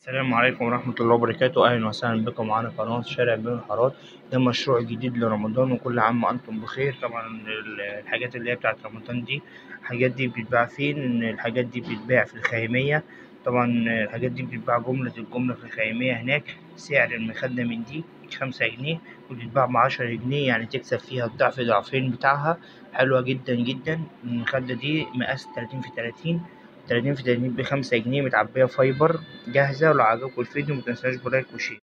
السلام عليكم ورحمة الله وبركاته أهلا وسهلا بكم معانا قناة شارع بين الحارات ده مشروع جديد لرمضان وكل عام وأنتم بخير طبعا ال- الحاجات اللي هي بتاعت رمضان دي الحاجات دي بتتباع فين الحاجات دي بتتباع في الخيمية طبعا الحاجات دي بتتباع جملة الجملة في الخيمية هناك سعر المخدة من دي خمسة جنيه وبتتباع بعشرة جنيه يعني تكسب فيها الضعف ضعفين بتاعها حلوة جدا جدا المخدة دي مقاس تلاتين في تلاتين تلاتين في تلاتين بخمسة جنيه متعبية فايبر جاهزة ولو عجبكم الفيديو متنساش بلايك وشير